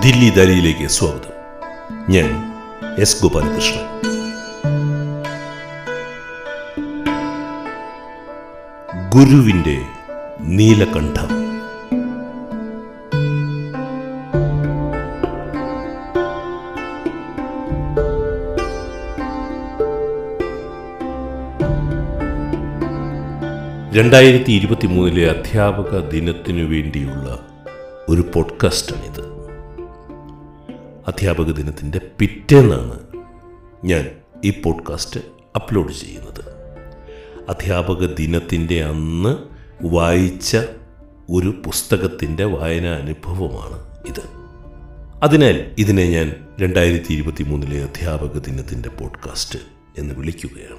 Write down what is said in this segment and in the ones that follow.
ദില്ലി ദാലിയിലേക്ക് സ്വാഗതം ഞാൻ എസ് ഗോപാലകൃഷ്ണൻ ഗുരുവിൻ്റെ നീലകണ്ഠം രണ്ടായിരത്തി ഇരുപത്തി മൂന്നിലെ അധ്യാപക ദിനത്തിനു വേണ്ടിയുള്ള ഒരു പോഡ്കാസ്റ്റാണിത് അധ്യാപക ദിനത്തിൻ്റെ പിറ്റേന്നാണ് ഞാൻ ഈ പോഡ്കാസ്റ്റ് അപ്ലോഡ് ചെയ്യുന്നത് അധ്യാപക ദിനത്തിൻ്റെ അന്ന് വായിച്ച ഒരു പുസ്തകത്തിൻ്റെ വായനാ അനുഭവമാണ് ഇത് അതിനാൽ ഇതിനെ ഞാൻ രണ്ടായിരത്തി ഇരുപത്തി മൂന്നിലെ അധ്യാപക ദിനത്തിൻ്റെ പോഡ്കാസ്റ്റ് എന്ന് വിളിക്കുകയാണ്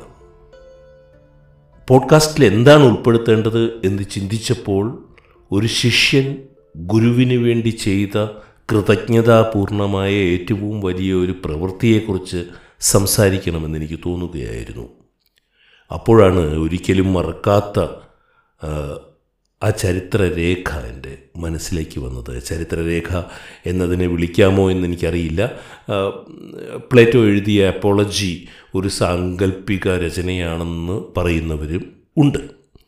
പോഡ്കാസ്റ്റിൽ എന്താണ് ഉൾപ്പെടുത്തേണ്ടത് എന്ന് ചിന്തിച്ചപ്പോൾ ഒരു ശിഷ്യൻ ഗുരുവിന് വേണ്ടി ചെയ്ത കൃതജ്ഞതാപൂർണമായ ഏറ്റവും വലിയ ഒരു പ്രവൃത്തിയെക്കുറിച്ച് സംസാരിക്കണമെന്ന് എനിക്ക് തോന്നുകയായിരുന്നു അപ്പോഴാണ് ഒരിക്കലും മറക്കാത്ത ആ, ആ ചരിത്രരേഖ എൻ്റെ മനസ്സിലേക്ക് വന്നത് ചരിത്രരേഖ എന്നതിനെ വിളിക്കാമോ എന്ന് എനിക്കറിയില്ല ആ, പ്ലേറ്റോ എഴുതിയ അപ്പോളജി ഒരു സാങ്കല്പിക രചനയാണെന്ന് പറയുന്നവരും ഉണ്ട്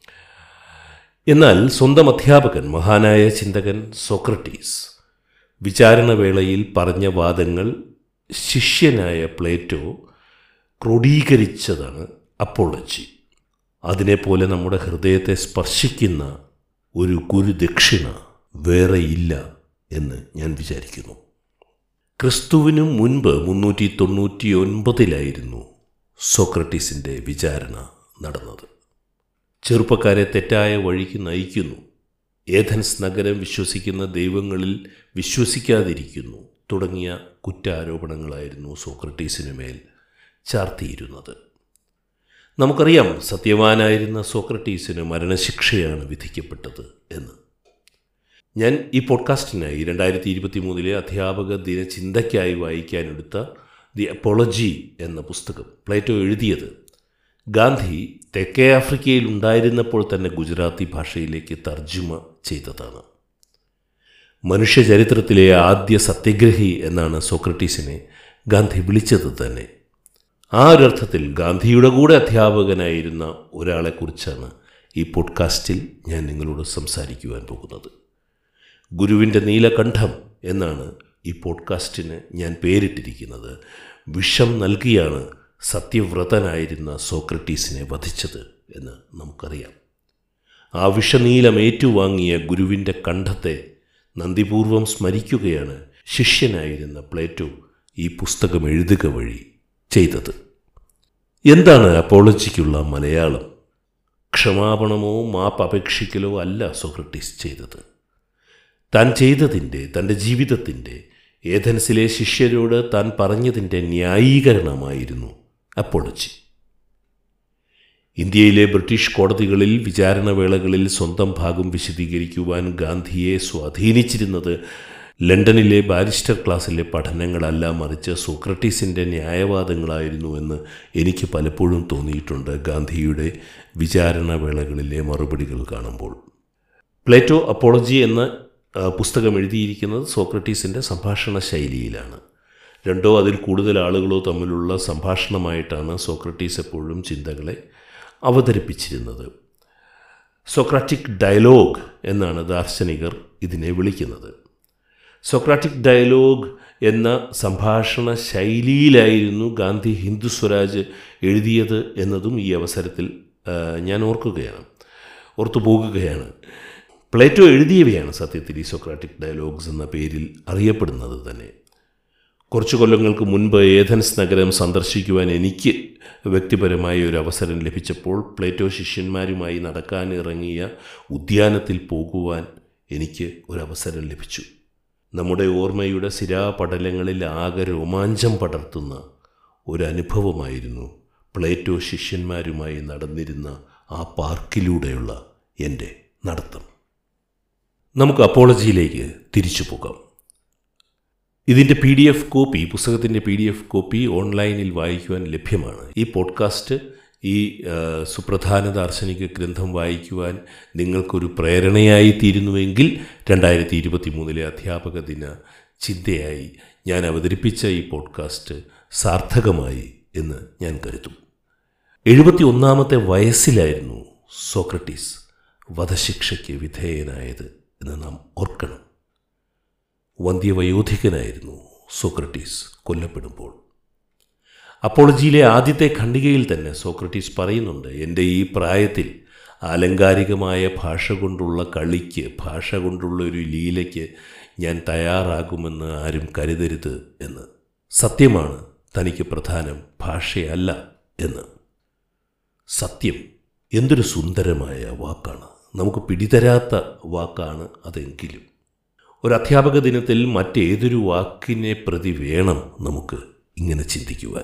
എന്നാൽ സ്വന്തം അധ്യാപകൻ മഹാനായ ചിന്തകൻ സോക്രട്ടീസ് വിചാരണവേളയിൽ പറഞ്ഞ വാദങ്ങൾ ശിഷ്യനായ പ്ലേറ്റോ ക്രോഡീകരിച്ചതാണ് അപ്പോളജി അതിനെപ്പോലെ നമ്മുടെ ഹൃദയത്തെ സ്പർശിക്കുന്ന ഒരു ഗുരുദക്ഷിണ വേറെയില്ല എന്ന് ഞാൻ വിചാരിക്കുന്നു ക്രിസ്തുവിനു മുൻപ് മുന്നൂറ്റി തൊണ്ണൂറ്റി ഒൻപതിലായിരുന്നു സോക്രട്ടീസിൻ്റെ വിചാരണ നടന്നത് ചെറുപ്പക്കാരെ തെറ്റായ വഴിക്ക് നയിക്കുന്നു ഏഥൻസ് നഗരം വിശ്വസിക്കുന്ന ദൈവങ്ങളിൽ വിശ്വസിക്കാതിരിക്കുന്നു തുടങ്ങിയ കുറ്റാരോപണങ്ങളായിരുന്നു സോക്രട്ടീസിനു മേൽ ചാർത്തിയിരുന്നത് നമുക്കറിയാം സത്യവാനായിരുന്ന സോക്രട്ടീസിന് മരണശിക്ഷയാണ് വിധിക്കപ്പെട്ടത് എന്ന് ഞാൻ ഈ പോഡ്കാസ്റ്റിനായി രണ്ടായിരത്തി ഇരുപത്തി മൂന്നിലെ അധ്യാപക ദിന ചിന്തയ്ക്കായി വായിക്കാനെടുത്ത ദി അപ്പോളജി എന്ന പുസ്തകം പ്ലേറ്റോ എഴുതിയത് ഗാന്ധി തെക്കേ ആഫ്രിക്കയിൽ ഉണ്ടായിരുന്നപ്പോൾ തന്നെ ഗുജറാത്തി ഭാഷയിലേക്ക് തർജ്ജമ ചെയ്തതാണ് മനുഷ്യചരിത്രത്തിലെ ആദ്യ സത്യഗ്രഹി എന്നാണ് സോക്രട്ടീസിനെ ഗാന്ധി വിളിച്ചത് തന്നെ ആ ഒരർത്ഥത്തിൽ ഗാന്ധിയുടെ കൂടെ അധ്യാപകനായിരുന്ന ഒരാളെക്കുറിച്ചാണ് ഈ പോഡ്കാസ്റ്റിൽ ഞാൻ നിങ്ങളോട് സംസാരിക്കുവാൻ പോകുന്നത് ഗുരുവിൻ്റെ നീലകണ്ഠം എന്നാണ് ഈ പോഡ്കാസ്റ്റിന് ഞാൻ പേരിട്ടിരിക്കുന്നത് വിഷം നൽകിയാണ് സത്യവ്രതനായിരുന്ന സോക്രട്ടീസിനെ വധിച്ചത് എന്ന് നമുക്കറിയാം ആ വിഷനീലം ഏറ്റുവാങ്ങിയ ഗുരുവിൻ്റെ കണ്ഠത്തെ നന്ദിപൂർവം സ്മരിക്കുകയാണ് ശിഷ്യനായിരുന്ന പ്ലേറ്റോ ഈ പുസ്തകം എഴുതുക വഴി ചെയ്തത് എന്താണ് അപ്പോളജിക്കുള്ള മലയാളം ക്ഷമാപണമോ മാപ്പ് അപേക്ഷിക്കലോ അല്ല സോക്രട്ടീസ് ചെയ്തത് താൻ ചെയ്തതിൻ്റെ തൻ്റെ ജീവിതത്തിൻ്റെ ഏഥൻസിലെ ശിഷ്യരോട് താൻ പറഞ്ഞതിൻ്റെ ന്യായീകരണമായിരുന്നു അപ്പോളജി ഇന്ത്യയിലെ ബ്രിട്ടീഷ് കോടതികളിൽ വിചാരണവേളകളിൽ സ്വന്തം ഭാഗം വിശദീകരിക്കുവാൻ ഗാന്ധിയെ സ്വാധീനിച്ചിരുന്നത് ലണ്ടനിലെ ബാരിസ്റ്റർ ക്ലാസ്സിലെ പഠനങ്ങളല്ല മറിച്ച് സോക്രട്ടീസിൻ്റെ ന്യായവാദങ്ങളായിരുന്നു എന്ന് എനിക്ക് പലപ്പോഴും തോന്നിയിട്ടുണ്ട് ഗാന്ധിയുടെ വിചാരണവേളകളിലെ മറുപടികൾ കാണുമ്പോൾ പ്ലേറ്റോ അപ്പോളജി എന്ന ആ, പുസ്തകം എഴുതിയിരിക്കുന്നത് സോക്രട്ടീസിൻ്റെ സംഭാഷണ ശൈലിയിലാണ് രണ്ടോ അതിൽ കൂടുതൽ ആളുകളോ തമ്മിലുള്ള സംഭാഷണമായിട്ടാണ് സോക്രട്ടീസ് എപ്പോഴും ചിന്തകളെ അവതരിപ്പിച്ചിരുന്നത് സോക്രാറ്റിക് ഡയലോഗ് എന്നാണ് ദാർശനികർ ഇതിനെ വിളിക്കുന്നത് സോക്രാറ്റിക് ഡയലോഗ് എന്ന സംഭാഷണ ശൈലിയിലായിരുന്നു ഗാന്ധി ഹിന്ദു സ്വരാജ് എഴുതിയത് എന്നതും ഈ അവസരത്തിൽ ആ, ഞാൻ ഓർക്കുകയാണ് ഓർത്തു പോകുകയാണ് പ്ലേറ്റോ എഴുതിയവയാണ് സത്യത്തിൽ ഈ സോക്രാറ്റിക് ഡയലോഗ്സ് എന്ന പേരിൽ അറിയപ്പെടുന്നത് തന്നെ കുറച്ചു കൊല്ലങ്ങൾക്ക് മുൻപ് ഏഥൻസ് നഗരം സന്ദർശിക്കുവാൻ എനിക്ക് വ്യക്തിപരമായ ഒരു അവസരം ലഭിച്ചപ്പോൾ പ്ലേറ്റോ ശിഷ്യന്മാരുമായി നടക്കാനിറങ്ങിയ ഉദ്യാനത്തിൽ പോകുവാൻ എനിക്ക് ഒരവസരം ലഭിച്ചു നമ്മുടെ ഓർമ്മയുടെ സിരാപടലങ്ങളിൽ ആകെ രോമാഞ്ചം പടർത്തുന്ന ഒരനുഭവമായിരുന്നു പ്ലേറ്റോ ശിഷ്യന്മാരുമായി നടന്നിരുന്ന ആ പാർക്കിലൂടെയുള്ള എൻ്റെ നടത്തം നമുക്ക് അപ്പോളജിയിലേക്ക് തിരിച്ചു പോകാം ഇതിൻ്റെ പി ഡി എഫ് കോപ്പി പുസ്തകത്തിൻ്റെ പി ഡി എഫ് കോപ്പി ഓൺലൈനിൽ വായിക്കുവാൻ ലഭ്യമാണ് ഈ പോഡ്കാസ്റ്റ് ഈ ആ, സുപ്രധാന ദാർശനിക ഗ്രന്ഥം വായിക്കുവാൻ നിങ്ങൾക്കൊരു പ്രേരണയായി തീരുന്നുവെങ്കിൽ രണ്ടായിരത്തി ഇരുപത്തി മൂന്നിലെ അധ്യാപക ദിന ചിന്തയായി ഞാൻ അവതരിപ്പിച്ച ഈ പോഡ്കാസ്റ്റ് സാർത്ഥകമായി എന്ന് ഞാൻ കരുതും എഴുപത്തി ഒന്നാമത്തെ വയസ്സിലായിരുന്നു സോക്രട്ടീസ് വധശിക്ഷയ്ക്ക് വിധേയനായത് എന്ന് നാം ഓർക്കണം വന്ധ്യവയോധികനായിരുന്നു സോക്രട്ടീസ് കൊല്ലപ്പെടുമ്പോൾ അപ്പോളജിയിലെ ആദ്യത്തെ ഖണ്ഡികയിൽ തന്നെ സോക്രട്ടീസ് പറയുന്നുണ്ട് എൻ്റെ ഈ പ്രായത്തിൽ ആലങ്കാരികമായ ഭാഷ കൊണ്ടുള്ള കളിക്ക് ഭാഷ കൊണ്ടുള്ള ഒരു ലീലയ്ക്ക് ഞാൻ തയ്യാറാകുമെന്ന് ആരും കരുതരുത് എന്ന് സത്യമാണ് തനിക്ക് പ്രധാനം ഭാഷയല്ല എന്ന് സത്യം എന്തൊരു സുന്ദരമായ വാക്കാണ് നമുക്ക് പിടിതരാത്ത വാക്കാണ് അതെങ്കിലും ഒരു അധ്യാപക ദിനത്തിൽ മറ്റേതൊരു വാക്കിനെ പ്രതി വേണം നമുക്ക് ഇങ്ങനെ ചിന്തിക്കുവാൻ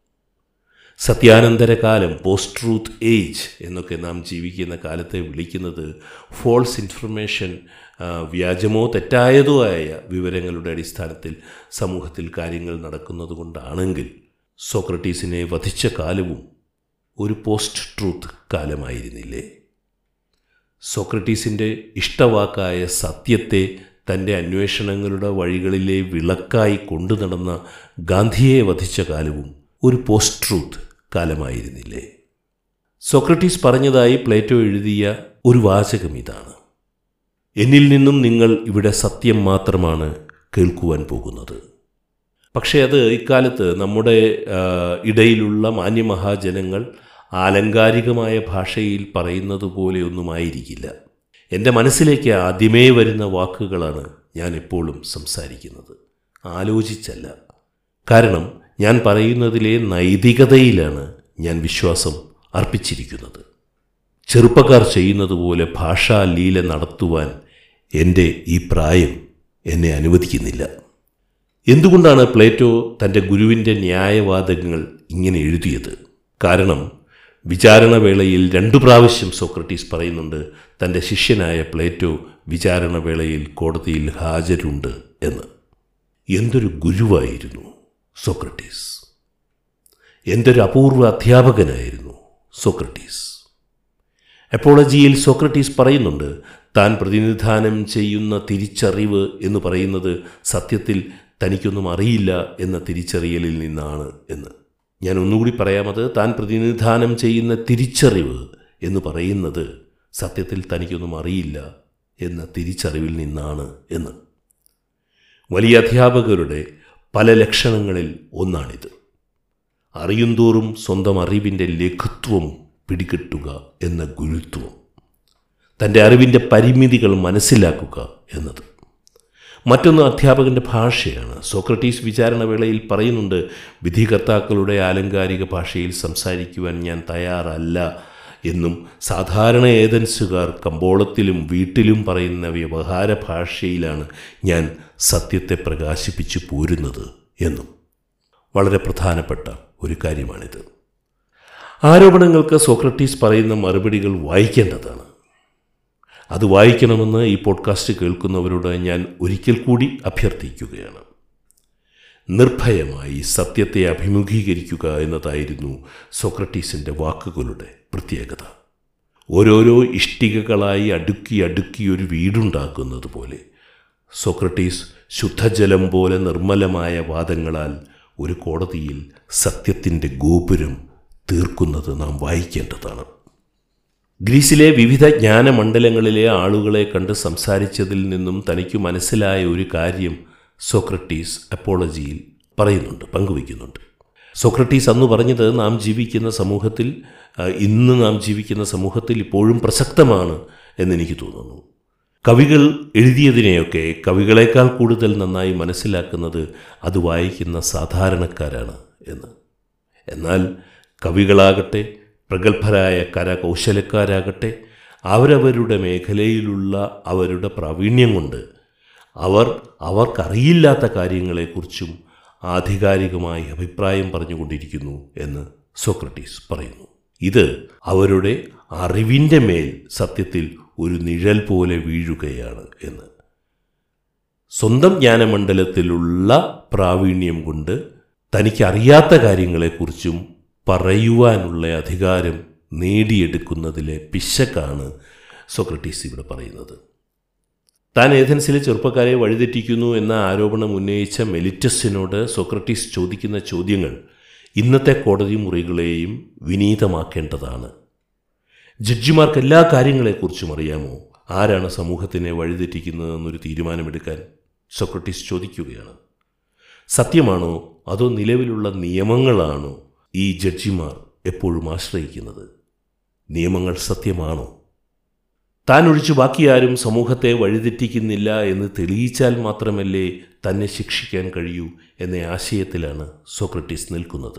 സത്യാനന്തരകാലം പോസ്റ്റ് ട്രൂത്ത് ഏജ് എന്നൊക്കെ നാം ജീവിക്കുന്ന കാലത്തെ വിളിക്കുന്നത് ഫോൾസ് ഇൻഫർമേഷൻ വ്യാജമോ തെറ്റായതോ ആയ വിവരങ്ങളുടെ അടിസ്ഥാനത്തിൽ സമൂഹത്തിൽ കാര്യങ്ങൾ നടക്കുന്നത് കൊണ്ടാണെങ്കിൽ സോക്രട്ടീസിനെ വധിച്ച കാലവും ഒരു പോസ്റ്റ് ട്രൂത്ത് കാലമായിരുന്നില്ലേ സോക്രട്ടീസിൻ്റെ ഇഷ്ടവാക്കായ സത്യത്തെ തൻ്റെ അന്വേഷണങ്ങളുടെ വഴികളിലെ വിളക്കായി കൊണ്ടു നടന്ന ഗാന്ധിയെ വധിച്ച കാലവും ഒരു പോസ്റ്റ് ട്രൂത്ത് കാലമായിരുന്നില്ലേ സോക്രട്ടീസ് പറഞ്ഞതായി പ്ലേറ്റോ എഴുതിയ ഒരു വാചകം ഇതാണ് എന്നിൽ നിന്നും നിങ്ങൾ ഇവിടെ സത്യം മാത്രമാണ് കേൾക്കുവാൻ പോകുന്നത് പക്ഷേ അത് ഇക്കാലത്ത് നമ്മുടെ ഇടയിലുള്ള മാന്യമഹാജനങ്ങൾ ആലങ്കാരികമായ ഭാഷയിൽ പറയുന്നത് പോലെയൊന്നുമായിരിക്കില്ല എൻ്റെ മനസ്സിലേക്ക് ആദ്യമേ വരുന്ന വാക്കുകളാണ് ഞാൻ എപ്പോഴും സംസാരിക്കുന്നത് ആലോചിച്ചല്ല കാരണം ഞാൻ പറയുന്നതിലെ നൈതികതയിലാണ് ഞാൻ വിശ്വാസം അർപ്പിച്ചിരിക്കുന്നത് ചെറുപ്പക്കാർ ചെയ്യുന്നത് പോലെ ഭാഷാ ലീല നടത്തുവാൻ എൻ്റെ ഈ പ്രായം എന്നെ അനുവദിക്കുന്നില്ല എന്തുകൊണ്ടാണ് പ്ലേറ്റോ തൻ്റെ ഗുരുവിൻ്റെ ന്യായവാദങ്ങൾ ഇങ്ങനെ എഴുതിയത് കാരണം വിചാരണവേളയിൽ രണ്ടു പ്രാവശ്യം സോക്രട്ടീസ് പറയുന്നുണ്ട് തൻ്റെ ശിഷ്യനായ പ്ലേറ്റോ വിചാരണവേളയിൽ കോടതിയിൽ ഹാജരുണ്ട് എന്ന് എന്തൊരു ഗുരുവായിരുന്നു സോക്രട്ടീസ് എന്തൊരു അപൂർവ അധ്യാപകനായിരുന്നു സോക്രട്ടീസ് എപ്പോളജിയിൽ സോക്രട്ടീസ് പറയുന്നുണ്ട് താൻ പ്രതിനിധാനം ചെയ്യുന്ന തിരിച്ചറിവ് എന്ന് പറയുന്നത് സത്യത്തിൽ തനിക്കൊന്നും അറിയില്ല എന്ന തിരിച്ചറിയലിൽ നിന്നാണ് എന്ന് ഞാൻ ഒന്നുകൂടി പറയാമത് താൻ പ്രതിനിധാനം ചെയ്യുന്ന തിരിച്ചറിവ് എന്ന് പറയുന്നത് സത്യത്തിൽ തനിക്കൊന്നും അറിയില്ല എന്ന തിരിച്ചറിവിൽ നിന്നാണ് എന്ന് വലിയ അധ്യാപകരുടെ പല ലക്ഷണങ്ങളിൽ ഒന്നാണിത് അറിയുന്തോറും സ്വന്തം അറിവിൻ്റെ ലഘുത്വം പിടികിട്ടുക എന്ന ഗുരുത്വം തൻ്റെ അറിവിൻ്റെ പരിമിതികൾ മനസ്സിലാക്കുക എന്നത് മറ്റൊന്ന് അധ്യാപകൻ്റെ ഭാഷയാണ് സോക്രട്ടീസ് വിചാരണവേളയിൽ പറയുന്നുണ്ട് വിധികർത്താക്കളുടെ ആലങ്കാരിക ഭാഷയിൽ സംസാരിക്കുവാൻ ഞാൻ തയ്യാറല്ല എന്നും സാധാരണ ഏതൻസുകാർ കമ്പോളത്തിലും വീട്ടിലും പറയുന്ന വ്യവഹാര ഭാഷയിലാണ് ഞാൻ സത്യത്തെ പ്രകാശിപ്പിച്ചു പോരുന്നത് എന്നും വളരെ പ്രധാനപ്പെട്ട ഒരു കാര്യമാണിത് ആരോപണങ്ങൾക്ക് സോക്രട്ടീസ് പറയുന്ന മറുപടികൾ വായിക്കേണ്ടതാണ് അത് വായിക്കണമെന്ന് ഈ പോഡ്കാസ്റ്റ് കേൾക്കുന്നവരോട് ഞാൻ ഒരിക്കൽ കൂടി അഭ്യർത്ഥിക്കുകയാണ് നിർഭയമായി സത്യത്തെ അഭിമുഖീകരിക്കുക എന്നതായിരുന്നു സോക്രട്ടീസിൻ്റെ വാക്കുകളുടെ പ്രത്യേകത ഓരോരോ ഇഷ്ടികകളായി അടുക്കി അടുക്കി ഒരു വീടുണ്ടാക്കുന്നത് പോലെ സോക്രട്ടീസ് ശുദ്ധജലം പോലെ നിർമ്മലമായ വാദങ്ങളാൽ ഒരു കോടതിയിൽ സത്യത്തിൻ്റെ ഗോപുരം തീർക്കുന്നത് നാം വായിക്കേണ്ടതാണ് ഗ്രീസിലെ വിവിധ ജ്ഞാനമണ്ഡലങ്ങളിലെ ആളുകളെ കണ്ട് സംസാരിച്ചതിൽ നിന്നും തനിക്ക് മനസ്സിലായ ഒരു കാര്യം സോക്രട്ടീസ് അപ്പോളജിയിൽ പറയുന്നുണ്ട് പങ്കുവയ്ക്കുന്നുണ്ട് സോക്രട്ടീസ് അന്ന് പറഞ്ഞത് നാം ജീവിക്കുന്ന സമൂഹത്തിൽ ഇന്ന് നാം ജീവിക്കുന്ന സമൂഹത്തിൽ ഇപ്പോഴും പ്രസക്തമാണ് എന്നെനിക്ക് തോന്നുന്നു കവികൾ എഴുതിയതിനെയൊക്കെ കവികളെക്കാൾ കൂടുതൽ നന്നായി മനസ്സിലാക്കുന്നത് അത് വായിക്കുന്ന സാധാരണക്കാരാണ് എന്ന് എന്നാൽ കവികളാകട്ടെ പ്രഗത്ഭരായ കരകൗശലക്കാരാകട്ടെ അവരവരുടെ മേഖലയിലുള്ള അവരുടെ പ്രാവീണ്യം കൊണ്ട് അവർ അവർക്കറിയില്ലാത്ത കാര്യങ്ങളെക്കുറിച്ചും ആധികാരികമായി അഭിപ്രായം പറഞ്ഞുകൊണ്ടിരിക്കുന്നു എന്ന് സോക്രട്ടീസ് പറയുന്നു ഇത് അവരുടെ അറിവിൻ്റെ മേൽ സത്യത്തിൽ ഒരു നിഴൽ പോലെ വീഴുകയാണ് എന്ന് സ്വന്തം ജ്ഞാനമണ്ഡലത്തിലുള്ള പ്രാവീണ്യം കൊണ്ട് തനിക്കറിയാത്ത കാര്യങ്ങളെക്കുറിച്ചും പറയുവാനുള്ള അധികാരം നേടിയെടുക്കുന്നതിലെ പിശക്കാണ് സോക്രട്ടീസ് ഇവിടെ പറയുന്നത് താൻ ഏഥൻസിലെ ചെറുപ്പക്കാരെ വഴിതെറ്റിക്കുന്നു എന്ന ആരോപണം ഉന്നയിച്ച മെലിറ്റസിനോട് സോക്രട്ടീസ് ചോദിക്കുന്ന ചോദ്യങ്ങൾ ഇന്നത്തെ കോടതി മുറികളെയും വിനീതമാക്കേണ്ടതാണ് ജഡ്ജിമാർക്ക് എല്ലാ കാര്യങ്ങളെക്കുറിച്ചും അറിയാമോ ആരാണ് സമൂഹത്തിനെ വഴിതെറ്റിക്കുന്നതെന്നൊരു തീരുമാനമെടുക്കാൻ സോക്രട്ടീസ് ചോദിക്കുകയാണ് സത്യമാണോ അതോ നിലവിലുള്ള നിയമങ്ങളാണോ ഈ ജഡ്ജിമാർ എപ്പോഴും ആശ്രയിക്കുന്നത് നിയമങ്ങൾ സത്യമാണോ താൻ ഒഴിച്ച് ബാക്കി ആരും സമൂഹത്തെ വഴിതെറ്റിക്കുന്നില്ല എന്ന് തെളിയിച്ചാൽ മാത്രമല്ലേ തന്നെ ശിക്ഷിക്കാൻ കഴിയൂ എന്ന ആശയത്തിലാണ് സോക്രട്ടീസ് നിൽക്കുന്നത്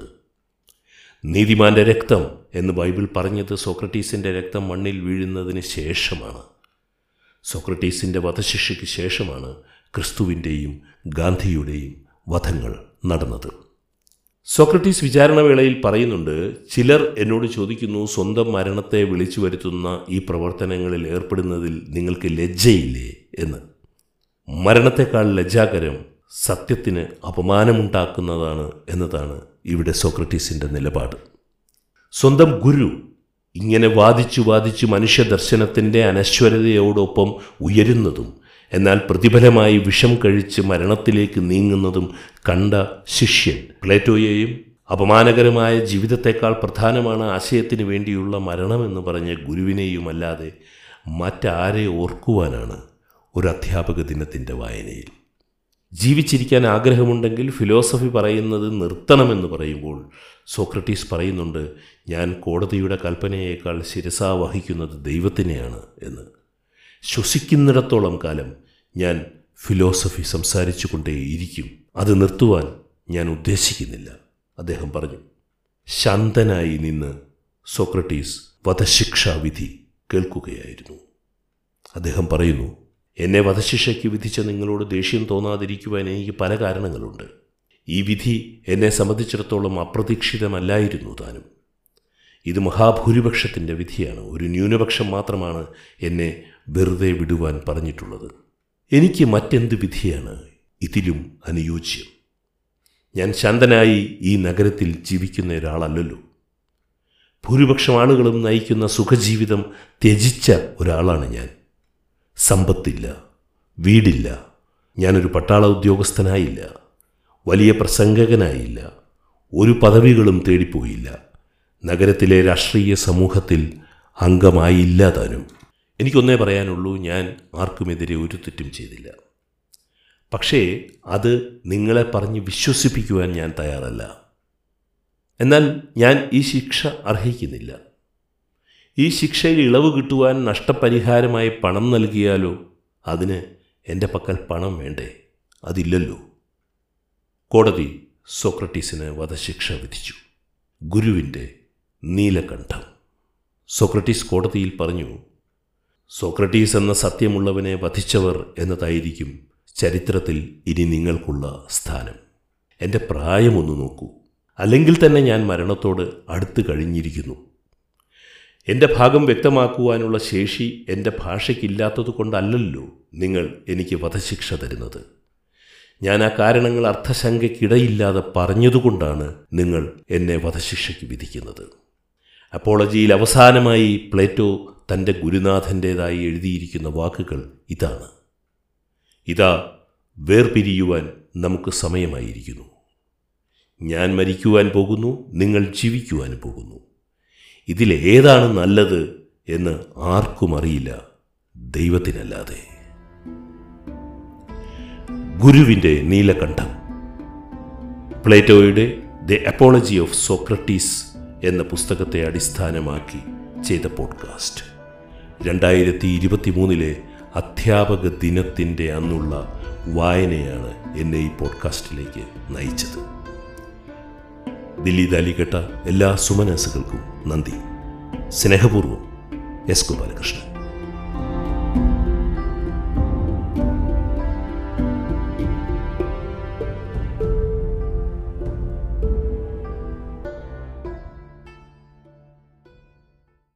നീതിമാന്റെ രക്തം എന്ന് ബൈബിൾ പറഞ്ഞത് സോക്രട്ടീസിൻ്റെ രക്തം മണ്ണിൽ വീഴുന്നതിന് ശേഷമാണ് സോക്രട്ടീസിൻ്റെ വധശിക്ഷയ്ക്ക് ശേഷമാണ് ക്രിസ്തുവിൻ്റെയും ഗാന്ധിയുടെയും വധങ്ങൾ നടന്നത് സോക്രട്ടീസ് വിചാരണവേളയിൽ പറയുന്നുണ്ട് ചിലർ എന്നോട് ചോദിക്കുന്നു സ്വന്തം മരണത്തെ വിളിച്ചു വരുത്തുന്ന ഈ പ്രവർത്തനങ്ങളിൽ ഏർപ്പെടുന്നതിൽ നിങ്ങൾക്ക് ലജ്ജയില്ലേ എന്ന് മരണത്തെക്കാൾ ലജ്ജാകരം സത്യത്തിന് അപമാനമുണ്ടാക്കുന്നതാണ് എന്നതാണ് ഇവിടെ സോക്രട്ടീസിൻ്റെ നിലപാട് സ്വന്തം ഗുരു ഇങ്ങനെ വാദിച്ചു വാദിച്ചു മനുഷ്യദർശനത്തിൻ്റെ അനശ്വരതയോടൊപ്പം ഉയരുന്നതും എന്നാൽ പ്രതിഫലമായി വിഷം കഴിച്ച് മരണത്തിലേക്ക് നീങ്ങുന്നതും കണ്ട ശിഷ്യൻ പ്ലേറ്റോയെയും അപമാനകരമായ ജീവിതത്തെക്കാൾ പ്രധാനമാണ് ആശയത്തിന് വേണ്ടിയുള്ള മരണമെന്ന് പറഞ്ഞ ഗുരുവിനെയുമല്ലാതെ മറ്റാരെ ഓർക്കുവാനാണ് ഒരു അധ്യാപക ദിനത്തിൻ്റെ വായനയിൽ ജീവിച്ചിരിക്കാൻ ആഗ്രഹമുണ്ടെങ്കിൽ ഫിലോസഫി പറയുന്നത് നിർത്തണമെന്ന് പറയുമ്പോൾ സോക്രട്ടീസ് പറയുന്നുണ്ട് ഞാൻ കോടതിയുടെ കൽപ്പനയേക്കാൾ ശിരസാ വഹിക്കുന്നത് ദൈവത്തിനെയാണ് എന്ന് ശ്വസിക്കുന്നിടത്തോളം കാലം ഞാൻ ഫിലോസഫി സംസാരിച്ചു കൊണ്ടേയിരിക്കും അത് നിർത്തുവാൻ ഞാൻ ഉദ്ദേശിക്കുന്നില്ല അദ്ദേഹം പറഞ്ഞു ശാന്തനായി നിന്ന് സോക്രട്ടീസ് വധശിക്ഷാവിധി കേൾക്കുകയായിരുന്നു അദ്ദേഹം പറയുന്നു എന്നെ വധശിക്ഷയ്ക്ക് വിധിച്ച നിങ്ങളോട് ദേഷ്യം തോന്നാതിരിക്കുവാൻ എനിക്ക് പല കാരണങ്ങളുണ്ട് ഈ വിധി എന്നെ സംബന്ധിച്ചിടത്തോളം അപ്രതീക്ഷിതമല്ലായിരുന്നു താനും ഇത് മഹാഭൂരിപക്ഷത്തിൻ്റെ വിധിയാണ് ഒരു ന്യൂനപക്ഷം മാത്രമാണ് എന്നെ വെറുതെ വിടുവാൻ പറഞ്ഞിട്ടുള്ളത് എനിക്ക് മറ്റെന്ത് വിധിയാണ് ഇതിലും അനുയോജ്യം ഞാൻ ശാന്തനായി ഈ നഗരത്തിൽ ജീവിക്കുന്ന ഒരാളല്ലല്ലോ ഭൂരിപക്ഷം ആളുകളും നയിക്കുന്ന സുഖജീവിതം ത്യജിച്ച ഒരാളാണ് ഞാൻ സമ്പത്തില്ല വീടില്ല ഞാനൊരു പട്ടാള ഉദ്യോഗസ്ഥനായില്ല വലിയ പ്രസംഗകനായില്ല ഒരു പദവികളും തേടിപ്പോയില്ല നഗരത്തിലെ രാഷ്ട്രീയ സമൂഹത്തിൽ അംഗമായില്ല താനും എനിക്കൊന്നേ പറയാനുള്ളൂ ഞാൻ ആർക്കുമെതിരെ ഒരു തെറ്റും ചെയ്തില്ല പക്ഷേ അത് നിങ്ങളെ പറഞ്ഞ് വിശ്വസിപ്പിക്കുവാൻ ഞാൻ തയ്യാറല്ല എന്നാൽ ഞാൻ ഈ ശിക്ഷ അർഹിക്കുന്നില്ല ഈ ശിക്ഷയിൽ ഇളവ് കിട്ടുവാൻ നഷ്ടപരിഹാരമായി പണം നൽകിയാലോ അതിന് എൻ്റെ പക്കൽ പണം വേണ്ടേ അതില്ലല്ലോ കോടതി സോക്രട്ടീസിന് വധശിക്ഷ വിധിച്ചു ഗുരുവിൻ്റെ നീലകണ്ഠം സോക്രട്ടീസ് കോടതിയിൽ പറഞ്ഞു സോക്രട്ടീസ് എന്ന സത്യമുള്ളവനെ വധിച്ചവർ എന്നതായിരിക്കും ചരിത്രത്തിൽ ഇനി നിങ്ങൾക്കുള്ള സ്ഥാനം എൻ്റെ പ്രായമൊന്നു നോക്കൂ അല്ലെങ്കിൽ തന്നെ ഞാൻ മരണത്തോട് അടുത്ത് കഴിഞ്ഞിരിക്കുന്നു എൻ്റെ ഭാഗം വ്യക്തമാക്കുവാനുള്ള ശേഷി എൻ്റെ ഭാഷയ്ക്കില്ലാത്തത് കൊണ്ടല്ലല്ലോ നിങ്ങൾ എനിക്ക് വധശിക്ഷ തരുന്നത് ഞാൻ ആ കാരണങ്ങൾ അർത്ഥശങ്കയ്ക്കിടയില്ലാതെ പറഞ്ഞതുകൊണ്ടാണ് നിങ്ങൾ എന്നെ വധശിക്ഷയ്ക്ക് വിധിക്കുന്നത് അപ്പോളജിയിൽ അവസാനമായി പ്ലേറ്റോ തൻ്റെ ഗുരുനാഥൻ്റേതായി എഴുതിയിരിക്കുന്ന വാക്കുകൾ ഇതാണ് ഇതാ വേർപിരിയുവാൻ നമുക്ക് സമയമായിരിക്കുന്നു ഞാൻ മരിക്കുവാൻ പോകുന്നു നിങ്ങൾ ജീവിക്കുവാൻ പോകുന്നു ഇതിലേതാണ് നല്ലത് എന്ന് ആർക്കും അറിയില്ല ദൈവത്തിനല്ലാതെ ഗുരുവിൻ്റെ നീലകണ്ഠം പ്ലേറ്റോയുടെ ദ അപ്പോളജി ഓഫ് സോക്രട്ടീസ് എന്ന പുസ്തകത്തെ അടിസ്ഥാനമാക്കി ചെയ്ത പോഡ്കാസ്റ്റ് രണ്ടായിരത്തി ഇരുപത്തി മൂന്നിലെ അധ്യാപക ദിനത്തിൻ്റെ അന്നുള്ള വായനയാണ് എന്നെ ഈ പോഡ്കാസ്റ്റിലേക്ക് നയിച്ചത് ദില്ലി ദാലി കേട്ട എല്ലാ സുമനസുകൾക്കും നന്ദി സ്നേഹപൂർവ്വം എസ് ഗോപാലകൃഷ്ണൻ